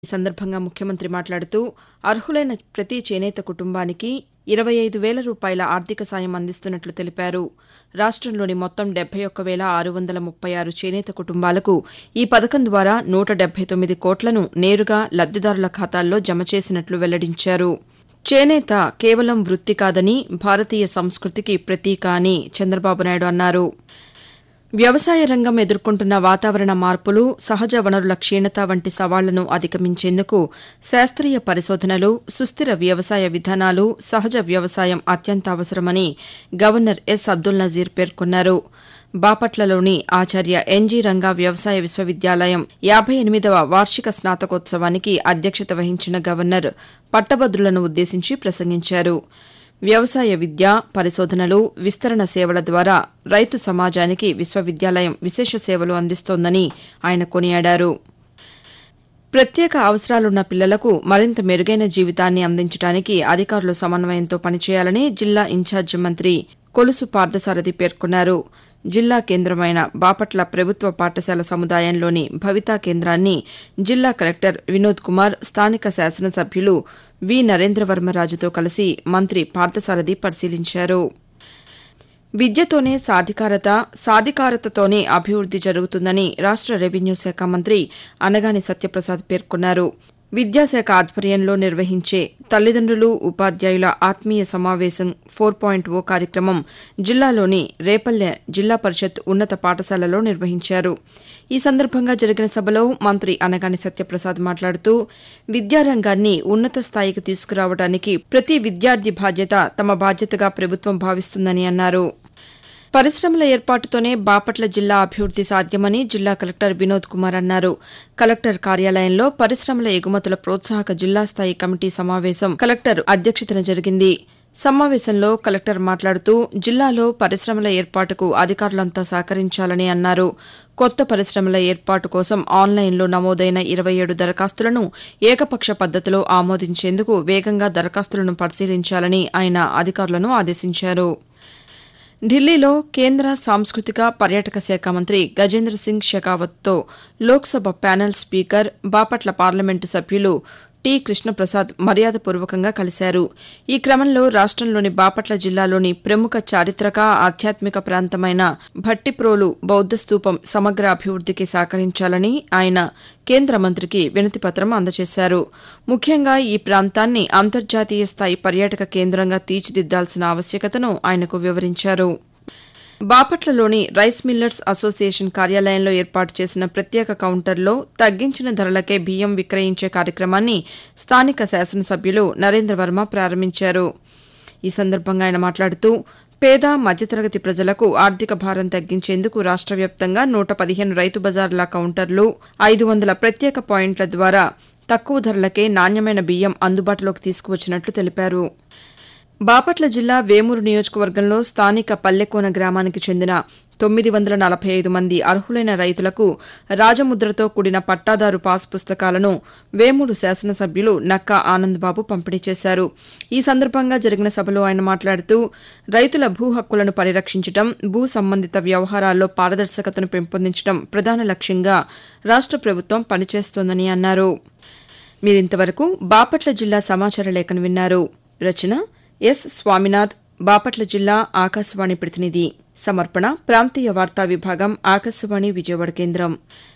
ఈ సందర్భంగా ముఖ్యమంత్రి మాట్లాడుతూ అర్హులైన ప్రతి చేనేత కుటుంబానికి ఇరవై ఐదు వేల రూపాయల ఆర్థిక సాయం అందిస్తున్నట్లు తెలిపారు రాష్టంలోని మొత్తం డెబ్బై ఒక్క వేల ఆరు వందల ముప్పై ఆరు చేనేత కుటుంబాలకు ఈ పథకం ద్వారా నూట డెబ్బై తొమ్మిది కోట్లను నేరుగా లబ్దిదారుల ఖాతాల్లో జమ చేసినట్లు వెల్లడించారు చేనేత కేవలం వృత్తి కాదని భారతీయ సంస్కృతికి ప్రతీక అని చంద్రబాబు నాయుడు అన్నారు వ్యవసాయ రంగం ఎదుర్కొంటున్న వాతావరణ మార్పులు సహజ వనరుల క్షీణత వంటి సవాళ్లను అధిగమించేందుకు శాస్త్రీయ పరిశోధనలు సుస్థిర వ్యవసాయ విధానాలు సహజ వ్యవసాయం అత్యంత అవసరమని గవర్నర్ ఎస్ అబ్దుల్ నజీర్ పేర్కొన్నారు బాపట్లలోని ఆచార్య ఎన్జీ రంగా వ్యవసాయ విశ్వవిద్యాలయం యాబై ఎనిమిదవ వార్షిక స్నాతకోత్సవానికి అధ్యక్షత వహించిన గవర్నర్ పట్టభద్రులను ఉద్దేశించి ప్రసంగించారు వ్యవసాయ విద్య పరిశోధనలు విస్తరణ సేవల ద్వారా రైతు సమాజానికి విశ్వవిద్యాలయం విశేష సేవలు అందిస్తోందని ఆయన కొనియాడారు ప్రత్యేక అవసరాలున్న పిల్లలకు మరింత మెరుగైన జీవితాన్ని అందించడానికి అధికారులు సమన్వయంతో పనిచేయాలని జిల్లా ఇన్ఛార్జి మంత్రి కొలుసు పార్థసారథి పేర్కొన్నారు జిల్లా కేంద్రమైన బాపట్ల ప్రభుత్వ పాఠశాల సముదాయంలోని భవితా కేంద్రాన్ని జిల్లా కలెక్టర్ వినోద్ కుమార్ స్థానిక శాసనసభ్యులు వి నరేంద్రవర్మరాజుతో కలిసి మంత్రి పార్థసారథి పరిశీలించారు విద్యతోనే సాధికారత సాధికారతతోనే అభివృద్ది జరుగుతుందని రాష్ట రెవెన్యూ శాఖ మంత్రి అనగాని సత్యప్రసాద్ పేర్కొన్నారు విద్యాశాఖ ఆధ్వర్యంలో నిర్వహించే తల్లిదండ్రులు ఉపాధ్యాయుల ఆత్మీయ సమావేశం ఫోర్ పాయింట్ ఓ కార్యక్రమం జిల్లాలోని రేపల్లె జిల్లా పరిషత్ ఉన్నత పాఠశాలలో నిర్వహించారు ఈ సందర్భంగా జరిగిన సభలో మంత్రి అనగాని సత్యప్రసాద్ మాట్లాడుతూ విద్యారంగాన్ని ఉన్నత స్థాయికి తీసుకురావడానికి ప్రతి విద్యార్థి బాధ్యత తమ బాధ్యతగా ప్రభుత్వం భావిస్తుందని అన్నారు పరిశ్రమల ఏర్పాటుతోనే బాపట్ల జిల్లా అభివృద్ది సాధ్యమని జిల్లా కలెక్టర్ వినోద్ కుమార్ అన్నారు కలెక్టర్ కార్యాలయంలో పరిశ్రమల ఎగుమతుల ప్రోత్సాహక జిల్లా స్థాయి కమిటీ సమావేశం కలెక్టర్ అధ్యక్షతన జరిగింది సమావేశంలో కలెక్టర్ మాట్లాడుతూ జిల్లాలో పరిశ్రమల ఏర్పాటుకు అధికారులంతా సహకరించాలని అన్నారు కొత్త పరిశ్రమల ఏర్పాటు కోసం ఆన్లైన్లో నమోదైన ఇరవై ఏడు దరఖాస్తులను ఏకపక్ష పద్దతిలో ఆమోదించేందుకు వేగంగా దరఖాస్తులను పరిశీలించాలని ఆయన అధికారులను ఆదేశించారు ఢిల్లీలో కేంద్ర సాంస్కృతిక పర్యాటక శాఖ మంత్రి గజేంద్ర సింగ్ షెకావత్తో Lok Sabha panel speaker Bapatla parliament సభ్యులు టి కృష్ణప్రసాద్ మర్యాదపూర్వకంగా కలిశారు ఈ క్రమంలో రాష్టంలోని బాపట్ల జిల్లాలోని ప్రముఖ చారిత్రక ఆధ్యాత్మిక ప్రాంతమైన భట్టిప్రోలు బౌద్ద స్తూపం సమగ్ర అభివృద్దికి సహకరించాలని ఆయన కేంద్ర మంత్రికి వినతిపత్రం అందజేశారు ముఖ్యంగా ఈ ప్రాంతాన్ని అంతర్జాతీయ స్థాయి పర్యాటక కేంద్రంగా తీర్చిదిద్దాల్సిన ఆవశ్యకతను ఆయనకు వివరించారు బాపట్లలోని రైస్ మిల్లర్స్ అసోసియేషన్ కార్యాలయంలో ఏర్పాటు చేసిన ప్రత్యేక కౌంటర్లో తగ్గించిన ధరలకే బియ్యం విక్రయించే కార్యక్రమాన్ని స్థానిక శాసనసభ్యులు నరేంద్రవర్మ ప్రారంభించారు ఈ సందర్భంగా ఆయన మాట్లాడుతూ పేద మధ్యతరగతి ప్రజలకు ఆర్థిక భారం తగ్గించేందుకు రాష్ట వ్యాప్తంగా నూట పదిహేను రైతు బజార్ల కౌంటర్లు ఐదు వందల ప్రత్యేక పాయింట్ల ద్వారా తక్కువ ధరలకే నాణ్యమైన బియ్యం అందుబాటులోకి తీసుకువచ్చినట్లు తెలిపారు బాపట్ల జిల్లా వేమూరు నియోజకవర్గంలో స్థానిక పల్లెకోన గ్రామానికి చెందిన తొమ్మిది వందల నలభై ఐదు మంది అర్హులైన రైతులకు రాజముద్రతో కూడిన పట్టాదారు పాస్ పుస్తకాలను వేమూరు శాసనసభ్యులు నక్కా ఆనందబాబు పంపిణీ చేశారు ఈ సందర్భంగా జరిగిన సభలో ఆయన మాట్లాడుతూ రైతుల భూ హక్కులను పరిరక్షించడం భూ సంబంధిత వ్యవహారాల్లో పారదర్శకతను పెంపొందించడం ప్రధాన లక్ష్యంగా రాష్ట ప్రభుత్వం పనిచేస్తోందని అన్నారు మీరింతవరకు బాపట్ల జిల్లా సమాచార లేఖను విన్నారు రచన ఎస్ స్వామినాథ్ బాపట్ల జిల్లా ఆకాశవాణి ప్రతినిధి సమర్పణ ప్రాంతీయ వార్తా విభాగం ఆకాశవాణి విజయవాడ కేంద్రం